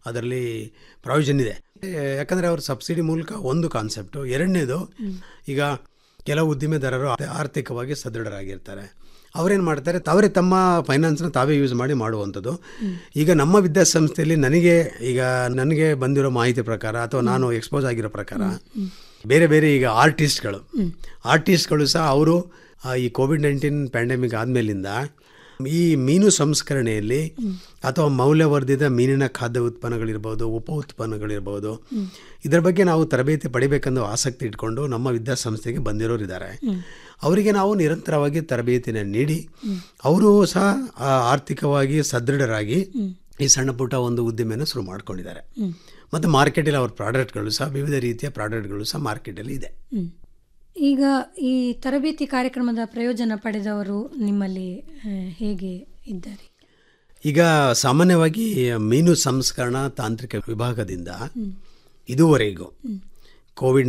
ಅದರಲ್ಲಿ ಪ್ರಾವಿಷನ್ ಇದೆ ಯಾಕಂದರೆ ಅವ್ರ ಸಬ್ಸಿಡಿ ಮೂಲಕ ಒಂದು ಕಾನ್ಸೆಪ್ಟು ಎರಡನೇದು ಈಗ ಕೆಲವು ಉದ್ದಿಮೆದಾರರು ಆರ್ಥಿಕವಾಗಿ ಸದೃಢರಾಗಿರ್ತಾರೆ ಅವರೇನು ಮಾಡ್ತಾರೆ ತಾವರೇ ತಮ್ಮ ಫೈನಾನ್ಸ್ನ ತಾವೇ ಯೂಸ್ ಮಾಡಿ ಮಾಡುವಂಥದ್ದು ಈಗ ನಮ್ಮ ವಿದ್ಯಾಸಂಸ್ಥೆಯಲ್ಲಿ ನನಗೆ ಈಗ ನನಗೆ ಬಂದಿರೋ ಮಾಹಿತಿ ಪ್ರಕಾರ ಅಥವಾ ನಾನು ಎಕ್ಸ್ಪೋಸ್ ಆಗಿರೋ ಪ್ರಕಾರ ಬೇರೆ ಬೇರೆ ಈಗ ಆರ್ಟಿಸ್ಟ್ಗಳು ಆರ್ಟಿಸ್ಟ್ಗಳು ಸಹ ಅವರು ಈ ಕೋವಿಡ್ ನೈನ್ಟೀನ್ ಪ್ಯಾಂಡಮಿಕ್ ಆದಮೇಲಿಂದ ಈ ಮೀನು ಸಂಸ್ಕರಣೆಯಲ್ಲಿ ಅಥವಾ ಮೌಲ್ಯವರ್ಧಿತ ಮೀನಿನ ಖಾದ್ಯ ಉತ್ಪನ್ನಗಳಿರ್ಬೋದು ಉಪ ಉತ್ಪನ್ನಗಳಿರ್ಬೋದು ಇದರ ಬಗ್ಗೆ ನಾವು ತರಬೇತಿ ಪಡಿಬೇಕೆಂದು ಆಸಕ್ತಿ ಇಟ್ಕೊಂಡು ನಮ್ಮ ವಿದ್ಯಾಸಂಸ್ಥೆಗೆ ಬಂದಿರೋರು ಇದ್ದಾರೆ ಅವರಿಗೆ ನಾವು ನಿರಂತರವಾಗಿ ತರಬೇತಿನ ನೀಡಿ ಅವರು ಸಹ ಆ, ಆರ್ಥಿಕವಾಗಿ ಸದೃಢರಾಗಿ ಈ ಸಣ್ಣ ಪುಟ್ಟ ಒಂದು ಉದ್ದಿಮೆನ ಶುರು ಮಾಡ್ಕೊಂಡಿದ್ದಾರೆ ಮತ್ತು ಮಾರ್ಕೆಟಲ್ಲಿ ಅವ್ರ ಪ್ರಾಡಕ್ಟ್ಗಳು ಸಹ ವಿವಿಧ ರೀತಿಯ ಪ್ರಾಡಕ್ಟ್ಗಳು ಸಹ ಮಾರ್ಕೆಟಲ್ಲಿ ಇದೆ ಹ್ಮ್. ಈಗ ಈ ತರಬೇತಿ ಕಾರ್ಯಕ್ರಮದ ಪ್ರಯೋಜನ ಪಡೆದವರು ನಿಮ್ಮಲ್ಲಿ ಆ, ಹೇಗೆ ಇದ್ದಾರೆ ಈಗ ಸಾಮಾನ್ಯವಾಗಿ ಮೀನು ಸಂಸ್ಕರಣಾ ತಾಂತ್ರಿಕ ವಿಭಾಗದಿಂದ ಇದುವರೆಗೂ ಕೋವಿಡ್